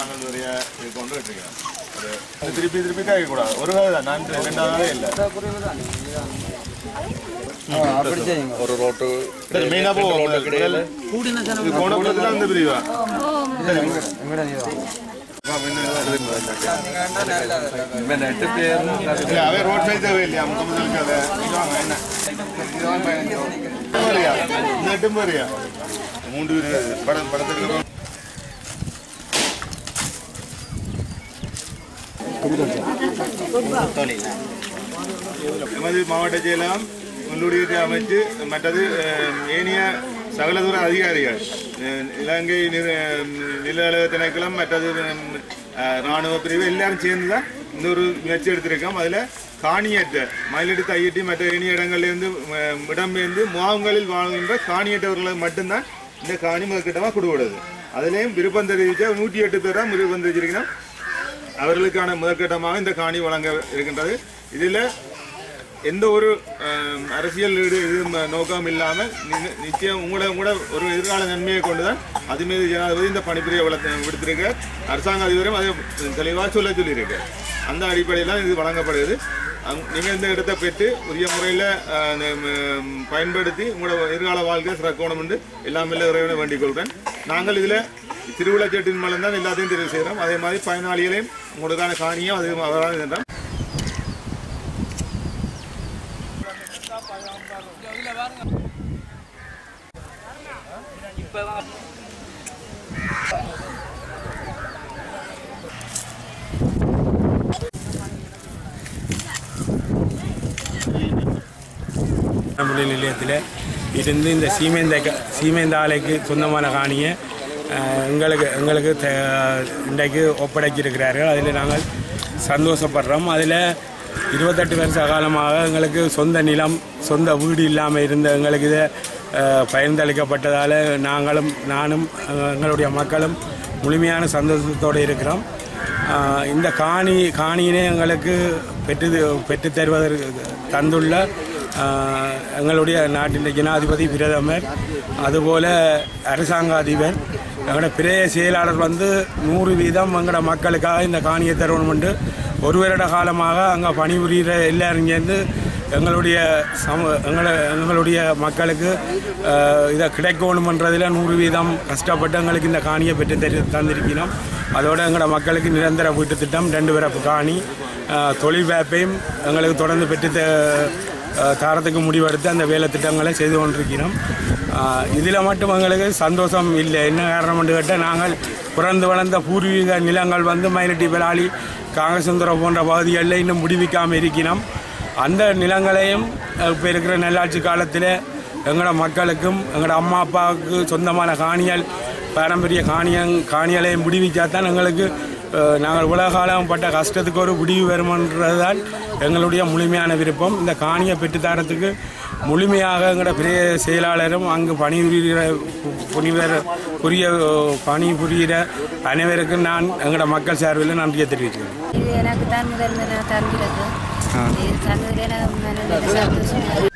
நாங்கள் நிறைய இது கொண்டு வச்சுக்கிறோம் அது திருப்பி திருப்பி கேட்கக்கூடாது ஒரு வேலை தான் நான் ரெண்டாவது இல்லை ஒரு ரோட்டு மெயினாக போவோம் இது கோணப்படத்தில் அந்த பிரிவா இவன் எட்டு பேரும் இல்ல அவன் ரோட் சைடு தேவையில்லையா முகமது அதை இங்க வாங்க என்ன இதுதான் பயணிச்சோம் வரியா இந்த எட்டும் வரியா மூன்று பேர் படம் படத்துக்கு எமது மாவட்ட செயலாம் உள்ளூரியத்தை அமைச்சு மற்றது அஹ், ஏனைய சகலதூர அதிகாரிகள் அஹ், இலங்கை நில நில அலுவலக திணைக்களம் மற்றது அஹ், ராணுவ பிரிவு எல்லாரும் சேர்ந்து தான் இந்த ஒரு முயற்சி எடுத்திருக்கோம் அதில் காணியற்ற மயிலெடுத்து ஐயட்டி மற்ற ஏனைய இடங்கள்லேருந்து அஹ், இடம்பெயர்ந்து முகாம்களில் வாழ்கின்ற காணியற்றவர்களுக்கு மட்டும்தான் இந்த காணி முதற்கட்டமாக கொடுக்கிறது அதுலேயும் விருப்பம் தெரிவித்த நூற்றி எட்டு பேர் தான் விருப்பம் தெரிவிச்சிருக்கணும் அவர்களுக்கான முதற்கட்டமாக இந்த காணி வழங்க இருக்கின்றது இதில் எந்த ஒரு அஹ், அரசியல் ஈடு இது ம- நோக்கம் இல்லாமல் நீங்க- நிச்சயம் உங்களோட உங்களோட ஒரு எதிர்கால நன்மையை கொண்டுதான் அது மீது ஜனாதிபதி இந்த பணிபுரிய வளர்த்து விடுத்திருக்க அரசாங்க அதிபரும் அதை தெளிவாக சொல்ல சொல்லியிருக்கு அந்த அடிப்படையில் தான் இது வழங்கப்படுகிறது அங்- நீங்கள் இந்த இடத்தை பெற்று உரிய முறையில் பயன்படுத்தி உங்களோட எதிர்கால வாழ்க்கை சிறக்கணும் என்று எல்லாம் இல்லை இறைவனை வேண்டிக் கொள்கிறேன் நாங்கள் இதில் திருவிழாச்சேட்டின் மூலம் தான் எல்லாத்தையும் தெரிவு செய்கிறோம் அதே மாதிரி பயனாளிகளையும் உங்களுக்கான காணியும் அது அவரால் இருந்தால் மொழி நிலையத்தில் இருந்து இந்த சீமேந்த சீமேந்த ஆலைக்கு சொந்தமான காணியை அஹ், எங்களுக்கு எங்களுக்கு த- இன்றைக்கு ஒப்படைச்சிருக்கிறார்கள் அதில் நாங்கள் சந்தோஷப்படுறோம் அதில் இருபத்தெட்டு வருஷ காலமாக எங்களுக்கு சொந்த நிலம் சொந்த வீடு இல்லாமல் இருந்த எங்களுக்கு இதை அஹ், பகிர்ந்தளிக்கப்பட்டதால் நாங்களும் நானும் அஹ், எங்களுடைய மக்களும் முழுமையான சந்தோஷத்தோடு இருக்கிறோம் ஆஹ் இந்த காணி காணியினை எங்களுக்கு பெற்று பெற்றுத் தருவதற்கு தந்துள்ள ஆஹ் எங்களுடைய நாட்டின் ஜனாதிபதி பிரதமர் அதுபோல அரசாங்க அதிபர் எங்களோட பிரேய செயலாளர் வந்து நூறு வீதம் எங்களோட மக்களுக்காக இந்த காணியை தருவணும் என்று ஒரு வருட காலமாக அங்கே பணிபுரிகிற எல்லாரும் சேர்ந்து எங்களுடைய சம எங்களை எங்களுடைய மக்களுக்கு ஆஹ், இதை கிடைக்கணுமன்றதில் நூறு வீதம் கஷ்டப்பட்டு எங்களுக்கு இந்த காணியை பெற்று தரு தந்திருக்கிறோம் அதோட எங்களோட மக்களுக்கு நிரந்தர வீட்டு திட்டம் ரெண்டு பிறப்பு காணி ஆஹ், தொழில் வாய்ப்பையும் எங்களுக்கு தொடர்ந்து பெற்று த- ஆஹ், தரத்துக்கு முடிவெடுத்து அந்த வேலை திட்டங்களை செய்து கொண்டிருக்கிறோம் இதில் மட்டும் எங்களுக்கு சந்தோஷம் இல்லை என்ன காரணம் கேட்டால் நாங்கள் பிறந்து வளர்ந்த பூர்வீக நிலங்கள் வந்து மயிலட்டி பெலாளி காங்கசுந்தரம் போன்ற பகுதிகளில் இன்னும் முடிவிக்காமல் இருக்கிறோம் அந்த நிலங்களையும் இப்போ இருக்கிற நல்லாட்சி காலத்தில் எங்களோட மக்களுக்கும் எங்களோட அம்மா அப்பாவுக்கு சொந்தமான காணிகள் பாரம்பரிய காணியங் காணிகளையும் விடுவிச்சாதான் எங்களுக்கு அஹ், நாங்கள் உலக காலம் பட்ட கஷ்டத்துக்கு ஒரு முடிவு வருமன்றதுதான் எங்களுடைய முழுமையான விருப்பம் இந்த காணியை பெற்றுத்தரத்துக்கு முழுமையாக எங்களோட பெரிய செயலாளரும் அங்கு பணிபுரிகிற புனிவர் புரிய பணிபுரிகிற அனைவருக்கும் நான் எங்களோட மக்கள் சார்பில் நன்றியை தெரிவிக்கிறேன் இது எனக்கு தான் முதல் முறை தருகிறது இது தந்ததில் எனக்கு மனதில் சந்தோஷமாக